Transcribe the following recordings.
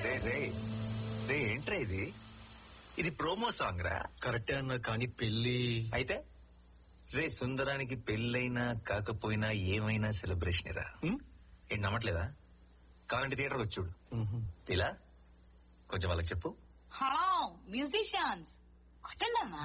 రే రే రే ఏంట్రా ఇది ఇది ప్రోమో సాంగ్ రా కరెక్టే అన్న కానీ పెళ్లి అయితే రే సుందరానికి పెళ్ళైనా కాకపోయినా ఏమైనా సెలబ్రేషన్ రా ఏంటి నమ్మట్లేదా కావాలంటే థియేటర్కి వచ్చి చూడు ఇలా కొంచెం వాళ్ళకి చెప్పు హలో మ్యూజిషియన్స్ కొట్టండమ్మా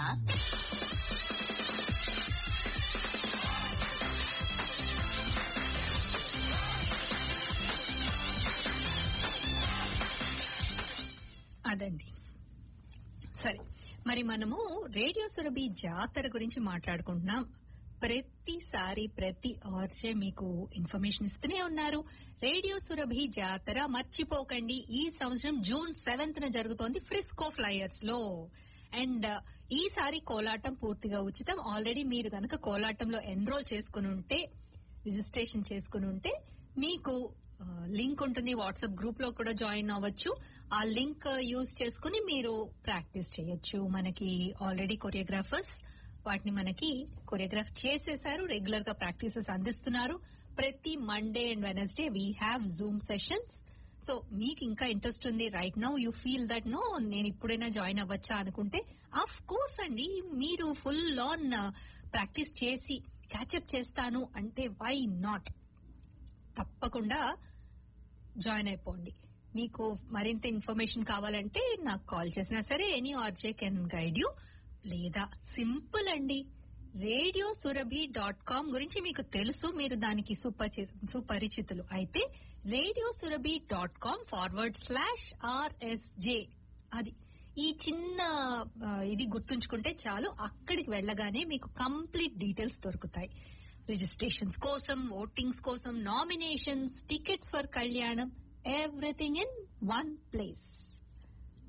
అదండి సరే మరి మనము రేడియో సురభి జాతర గురించి మాట్లాడుకుంటున్నాం ప్రతిసారి ప్రతి ఆర్చే మీకు ఇన్ఫర్మేషన్ ఇస్తూనే ఉన్నారు రేడియో సురభి జాతర మర్చిపోకండి ఈ సంవత్సరం జూన్ సెవెంత్ న జరుగుతోంది ఫ్రిస్కో ఫ్లైయర్స్ లో అండ్ ఈసారి కోలాటం పూర్తిగా ఉచితం ఆల్రెడీ మీరు కనుక కోలాటంలో ఎన్రోల్ చేసుకుని ఉంటే రిజిస్ట్రేషన్ చేసుకుని ఉంటే మీకు లింక్ ఉంటుంది వాట్సాప్ గ్రూప్ లో కూడా జాయిన్ అవ్వచ్చు ఆ లింక్ యూజ్ చేసుకుని మీరు ప్రాక్టీస్ చేయొచ్చు మనకి ఆల్రెడీ కొరియోగ్రాఫర్స్ వాటిని మనకి కొరియోగ్రాఫ్ చేసేసారు రెగ్యులర్ గా ప్రాక్టీసెస్ అందిస్తున్నారు ప్రతి Monday and Wednesday we have zoom sessions so మీకు ఇంకా ఇంట్రెస్ట్ ఉంది right now you feel that no నేను ఇప్పుడైనా జాయిన్ అవ్వచ్చా అనుకుంటే ఆఫ్ కోర్స్ అండి మీరు ఫుల్ ఆన్ ప్రాక్టీస్ చేసి క్యాచప్ చేస్తాను అంటే వై నాట్ తప్పకుండా జాయిన్ అయిపోండి మీకు మరింత ఇన్ఫర్మేషన్ కావాలంటే నాకు కాల్ చేసినా సరే any RJ can guide you లేదా సింపుల్ అండి రేడియో సురభి డాట్ కామ్ గురించి మీకు తెలుసు మీరు దానికి సుపచి- సుపరిచితులు అయితే radio Surabhi dot com forward slash R S J అది ఈ చిన్న ఆ, ఇది గుర్తుంచుకుంటే చాలు అక్కడికి వెళ్ళగానే మీకు కంప్లీట్ డీటెయిల్స్ దొరుకుతాయి రిజిస్ట్రేషన్స్ కోసం ఓటింగ్స్ కోసం నామినేషన్స్ టికెట్స్ ఫర్ కళ్యాణం ఎవ్రీథింగ్ ఇన్ వన్ ప్లేస్